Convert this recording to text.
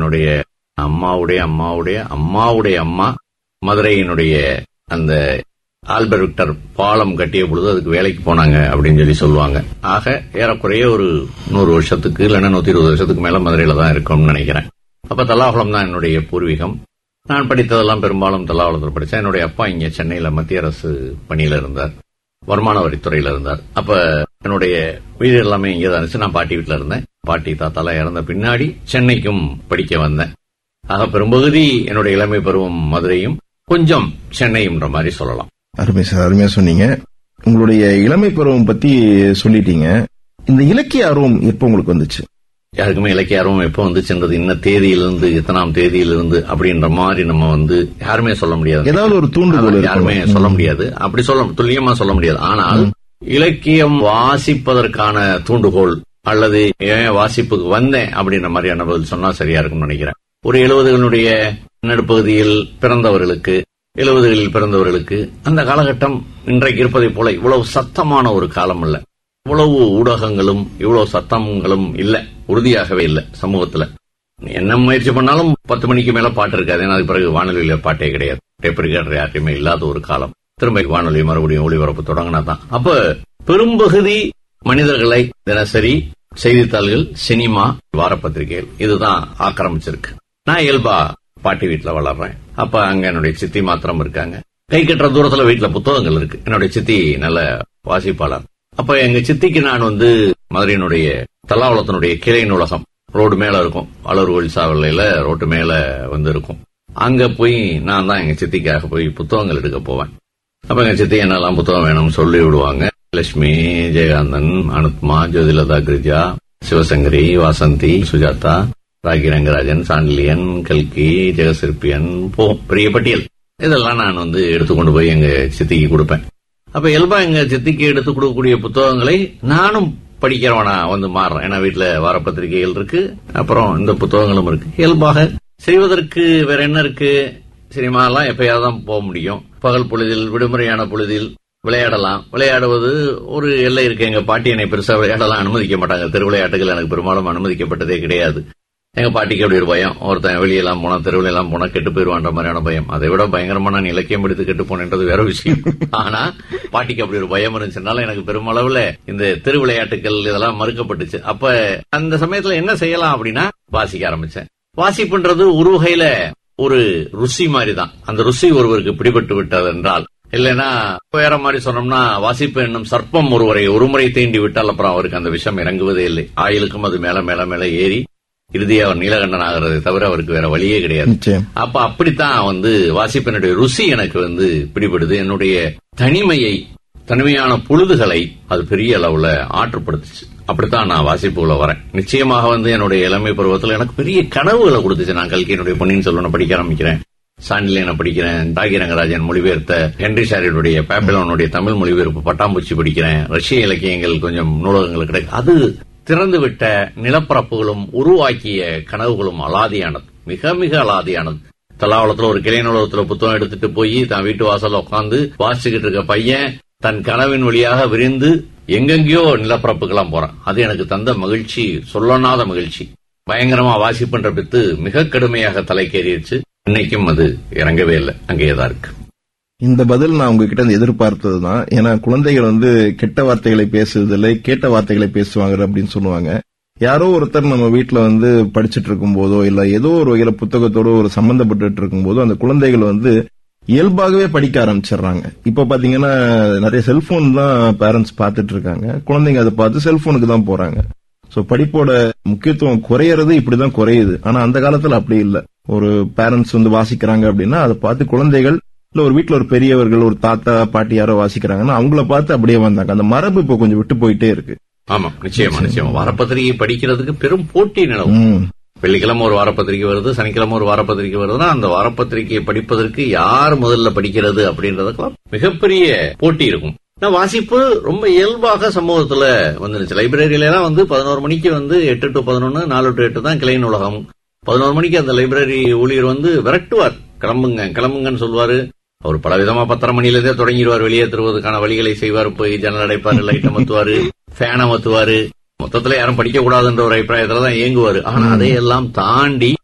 என்னுடைய அம்மாவுடைய அம்மாவுடைய அம்மாவுடைய அம்மா மதுரையினுடைய அந்த ஆல்பர்ட் விக்டர் பாலம் கட்டிய பொழுது அதுக்கு வேலைக்கு போனாங்க அப்படின்னு சொல்லி சொல்லுவாங்க ஆக ஏறக்குறைய ஒரு நூறு வருஷத்துக்கு இல்லைன்னா நூத்தி இருபது வருஷத்துக்கு மேல மதுரையில தான் இருக்கும்னு நினைக்கிறேன் அப்ப தல்லாகுளம் தான் என்னுடைய பூர்வீகம் நான் படித்ததெல்லாம் பெரும்பாலும் தல்லாகுளத்தில் படித்தேன் என்னுடைய அப்பா இங்க சென்னையில மத்திய அரசு பணியில இருந்தார் வருமான வரித்துறையில இருந்தார் அப்ப என்னுடைய வீடு எல்லாமே இங்கே தான் இருந்துச்சு நான் பாட்டி வீட்டுல இருந்தேன் பாட்டி தாத்தாலாம் இறந்த பின்னாடி சென்னைக்கும் படிக்க வந்தேன் ஆக பெரும்பகுதி என்னுடைய இளமை பருவம் மதுரையும் கொஞ்சம் சென்னையும்ன்ற மாதிரி சொல்லலாம் அருமை சார் அருமையா சொன்னீங்க உங்களுடைய இளமை பருவம் பத்தி சொல்லிட்டீங்க இந்த இலக்கிய ஆர்வம் எப்போ உங்களுக்கு வந்துச்சு யாருக்குமே இலக்கிய ஆர்வம் எப்போ வந்துச்சுன்றது இன்ன தேதியிலிருந்து இத்தனாம் தேதியிலிருந்து அப்படின்ற மாதிரி நம்ம வந்து யாருமே சொல்ல முடியாது ஏதாவது ஒரு தூண்டுகோல் அதான் இருக்கும். யாருமே சொல்ல முடியாது அப்படி சொல்ல துல்லியமா சொல்ல முடியாது ஆனால் இலக்கியம் வாசிப்பதற்கான தூண்டுகோல் அல்லது ஏன் வாசிப்புக்கு வந்தேன் அப்படின்ற மாதிரியான பதில் சொன்னா சரியா இருக்கும்னு நினைக்கிறேன் ஒரு எழுபதுகளுடைய நடுப்பகுதியில் பிறந்தவர்களுக்கு எழுபதுகளில் பிறந்தவர்களுக்கு அந்த காலகட்டம் இன்றைக்கு இருப்பதைப் போல இவ்வளவு சத்தமான ஒரு காலம் இல்ல இவ்வளவு ஊடகங்களும் இவ்வளவு சத்தங்களும் இல்ல உறுதியாகவே இல்ல சமூகத்துல என்ன முயற்சி பண்ணாலும் பத்து மணிக்கு மேல பாட்டு இருக்காது ஏன்னா அது பிறகு வானொலியில பாட்டே கிடையாது டேப் ரிகார்டர் யார்ட்டையுமே இல்லாத ஒரு காலம் திரும்ப வானொலி மறுபடியும் ஒளிபரப்பு தொடங்கினா தான் அப்ப பெரும்பகுதி மனிதர்களை தினசரி செய்தித்தாள்கள் சினிமா வாரப்பத்திரிகைகள் இதுதான் ஆக்கிரமிச்சிருக்கு நான் இயல்பா பாட்டி வீட்டுல வளர்றேன் அப்ப அங்க என்னுடைய சித்தி மாத்திரம் இருக்காங்க கை கட்டுற தூரத்துல வீட்டுல புத்தகங்கள் இருக்கு என்னுடைய சித்தி நல்ல வாசிப்பாளர் அப்ப எங்க சித்திக்கு நான் வந்து மதுரையினுடைய தல்லாவளத்தினுடைய கிளை நூலகம் ரோடு மேல இருக்கும் அலர்கோயில் சாவல்லையில ரோட்டு மேல வந்து இருக்கும் அங்க போய் நான் தான் எங்க சித்திக்காக போய் புத்தகங்கள் எடுக்க போவேன் அப்ப எங்க சித்தி என்னெல்லாம் புத்தகம் வேணும்னு சொல்லி விடுவாங்க லட்சுமி ஜெயகாந்தன் அனுத்மா ஜோதிலதா கிரிஜா சிவசங்கரி வாசந்தி சுஜாதா ராகி ரங்கராஜன் சாண்டிலியன் கல்கி ஜெகசிற்பியன் போ பெரிய பட்டியல் இதெல்லாம் நான் வந்து எடுத்துக்கொண்டு போய் எங்க சித்திக்கு கொடுப்பேன் அப்ப இயல்பா எங்க சித்திக்கு எடுத்து கொடுக்கக்கூடிய புத்தகங்களை நானும் படிக்கிறவனா வந்து மாறுறேன் ஏன்னா வீட்டுல வார பத்திரிகைகள் இருக்கு அப்புறம் இந்த புத்தகங்களும் இருக்கு இயல்பாக செய்வதற்கு வேற என்ன இருக்கு சினிமா எல்லாம் எப்பயாவது தான் போக முடியும் பகல் பொழுதில் விடுமுறையான பொழுதில் விளையாடலாம் விளையாடுவது ஒரு எல்லை இருக்கு எங்க பாட்டி என்னை பெருசா விளையாடலாம் அனுமதிக்க மாட்டாங்க தெரு விளையாட்டுகள் எனக்கு பெரும்பாலும் அனுமதிக்கப்பட்டதே கிடையாது எங்க பாட்டிக்கு அப்படி ஒரு பயம் ஒருத்தன் வெளியெல்லாம் போனா தெருவில் எல்லாம் போனா கெட்டு போயிருவான்ற மாதிரியான பயம் அதை விட பயங்கரமா நான் இலக்கியம் எடுத்து கெட்டு போனேன்றது வேற விஷயம் ஆனா பாட்டிக்கு அப்படி ஒரு பயம் இருந்துச்சுனால எனக்கு பெருமளவுல இந்த தெரு விளையாட்டுகள் இதெல்லாம் மறுக்கப்பட்டுச்சு அப்ப அந்த சமயத்துல என்ன செய்யலாம் அப்படின்னா வாசிக்க ஆரம்பிச்சேன் வாசிப்புன்றது ஒரு வகையில ஒரு ருசி மாதிரி தான் அந்த ருசி ஒருவருக்கு பிடிபட்டு விட்டது என்றால் இல்லைன்னா வேற மாதிரி சொன்னோம்னா வாசிப்பு என்னும் சர்ப்பம் ஒருவரை ஒருமுறை தீண்டி விட்டால் அப்புறம் அவருக்கு அந்த விஷம் இறங்குவதே இல்லை ஆயிலுக்கும் அது மேல மேல மேல ஏறி இறுதியா அவர் நீலகண்டன் ஆகிறதை தவிர அவருக்கு வேற வழியே கிடையாது நிச்சயம் அப்ப அப்படித்தான் வந்து வாசிப்பினுடைய ருசி எனக்கு வந்து பிடிபடுது என்னுடைய தனிமையை தனிமையான பொழுதுகளை அது பெரிய அளவுல ஆற்றுப்படுத்துச்சு அப்படித்தான் நான் வாசிப்புக்குள்ள வரேன் நிச்சயமாக வந்து என்னுடைய இளமை பருவத்தில் எனக்கு பெரிய கனவுகளை கொடுத்துச்சு நான் கல்கியினுடைய பொன்னியின் செல்வனை படிக்க ஆரம்பிக்கிறேன் சாண்டிலியனை படிக்கிறேன் தாகி ரங்கராஜன் மொழிபெயர்த்த ஹென்ரி ஷாரியுடைய பேப்பிலோனுடைய தமிழ் மொழிபெயர்ப்பு பட்டாம்பூச்சி படிக்கிறேன் ரஷ்ய இலக்கியங்கள் கொஞ்சம் நூலகங்கள் கிடைக்கும் அது திறந்துவிட்ட நிலப்பரப்புகளும் உருவாக்கிய கனவுகளும் அலாதியானது மிக மிக அலாதியானது தலாவளத்துல ஒரு கிளை நூலகத்துல புத்தகம் எடுத்துட்டு போய் தான் வீட்டு வாசல்ல உட்காந்து வாசிச்சுக்கிட்டு இருக்க பையன் தன் கனவின் வழியாக விரிந்து எங்கெங்கயோ நிலப்பரப்புக்கெல்லாம் போறான் அது எனக்கு தந்த மகிழ்ச்சி சொல்லனாத மகிழ்ச்சி பயங்கரமா வாசிப்புன்ற பித்து மிக கடுமையாக தலைக்கேறிடுச்சு இன்னைக்கும் அது இறங்கவே இல்லை அங்கேயேதான் இருக்கு இந்த பதில் நான் உங்ககிட்ட இருந்து எதிர்பார்த்தது தான் ஏன்னா குழந்தைகள் வந்து கெட்ட வார்த்தைகளை பேசுவதில்லை கேட்ட வார்த்தைகளை பேசுவாங்க அப்படின்னு சொல்லுவாங்க யாரோ ஒருத்தர் நம்ம வீட்ல வந்து படிச்சிட்டு இருக்கும் போதோ இல்ல ஏதோ ஒரு வகையில புத்தகத்தோட ஒரு சம்பந்தப்பட்டு இருக்கும் போதோ அந்த குழந்தைகள் வந்து இயல்பாகவே படிக்க ஆரம்பிச்சிடுறாங்க இப்ப பாத்தீங்கன்னா நிறைய செல்போன் தான் பேரண்ட்ஸ் பார்த்துட்டு இருக்காங்க குழந்தைங்க அதை பார்த்து செல்போனுக்கு தான் போறாங்க சோ படிப்போட முக்கியத்துவம் குறையறது இப்படிதான் குறையுது ஆனா அந்த காலத்துல அப்படி இல்ல ஒரு பேரண்ட்ஸ் வந்து வாசிக்கிறாங்க அப்படின்னா அதை பார்த்து குழந்தைகள் இல்ல ஒரு வீட்ல ஒரு பெரியவர்கள் ஒரு தாத்தா பாட்டி யாரோ வாசிக்கிறாங்கன்னா அவங்கள பார்த்து அப்படியே வந்தாங்க அந்த மரபு இப்ப கொஞ்சம் விட்டு போயிட்டே இருக்கு ஆமா நிச்சயமா நிச்சயமா வாரப்பத்திரிகை படிக்கிறதுக்கு பெரும் போட்டி நிலவும் ம். வெள்ளிக்கிழமை ஒரு வாரப்பத்திரிகை வருது சனிக்கிழமை ஒரு வாரப்பத்திரிகை வருதுன்னா அந்த வாரப்பத்திரிகையை படிப்பதற்கு யார் முதல்ல படிக்கிறது அப்படின்றதுக்கெல்லாம் மிகப்பெரிய போட்டி இருக்கும் நான் வாசிப்பு ரொம்ப இயல்பாக சமூகத்துல வந்துருச்சு லைப்ரரியில எல்லாம் வந்து பதினோரு மணிக்கு வந்து எட்டு டு பதினொன்னு நாலு டு எட்டு தான் கிளை நூலகம் பதினோரு மணிக்கு அந்த லைப்ரரி ஊழியர் வந்து விரட்டுவார் கிளம்புங்க கிளம்புங்கன்னு சொல்லுவாரு அவர் பலவிதமா பத்தரை மணிலேருந்தே தொடங்கிடுவார் வெளியேற்றுவதற்கான வழிகளை செய்வார் போய் ஜன்னல் அடைப்பாரு லைட் அமத்துவாரு ஃபேன் அமத்துவாரு மொத்தத்துல யாரும் படிக்க கூடாதுன்ற ஒரு அபிப்பிராயத்துல தான் இயங்குவாரு ஆனா அதையெல்லாம் தாண்டி